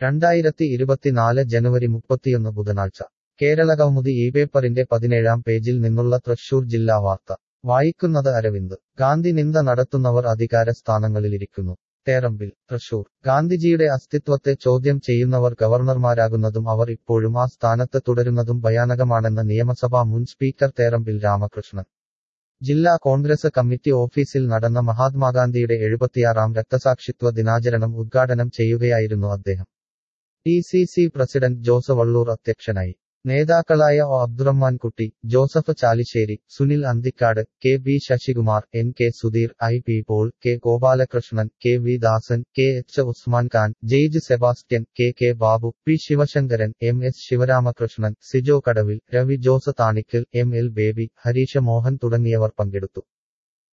രണ്ടായിരത്തി ഇരുപത്തിനാല് ജനുവരി മുപ്പത്തിയൊന്ന് ബുധനാഴ്ച കേരളകൗമുദി ഈ പേപ്പറിന്റെ പതിനേഴാം പേജിൽ നിന്നുള്ള തൃശൂർ ജില്ലാ വാർത്ത വായിക്കുന്നത് അരവിന്ദ് ഗാന്ധി നിന്ദ നടത്തുന്നവർ അധികാര സ്ഥാനങ്ങളിലിരിക്കുന്നു തേറമ്പിൽ തൃശൂർ ഗാന്ധിജിയുടെ അസ്തിത്വത്തെ ചോദ്യം ചെയ്യുന്നവർ ഗവർണർമാരാകുന്നതും അവർ ഇപ്പോഴും ആ സ്ഥാനത്ത് തുടരുന്നതും ഭയാനകമാണെന്ന് നിയമസഭാ മുൻ സ്പീക്കർ തേറമ്പിൽ രാമകൃഷ്ണൻ ജില്ലാ കോൺഗ്രസ് കമ്മിറ്റി ഓഫീസിൽ നടന്ന മഹാത്മാഗാന്ധിയുടെ എഴുപത്തിയാറാം രക്തസാക്ഷിത്വ ദിനാചരണം ഉദ്ഘാടനം ചെയ്യുകയായിരുന്നു അദ്ദേഹം D C C president Jose Valloor അധ്യക്ഷനായി നേതാക്കളായ O Abdurahman Kutty Joseph Chalissery Sunil Anthikad K B Sasikumar N K Sudheer I P Paul K Gopalakrishnan K V Dasan K H Usman Khan ജെയ്ജ് Sebastian K K Babu P Sivasankaran M S Sivaramakrishnan Sijo Kadavil Ravi Jose Thanikkal M L Baby Harish Mohan തുടങ്ങിയവർ പങ്കെടുത്തു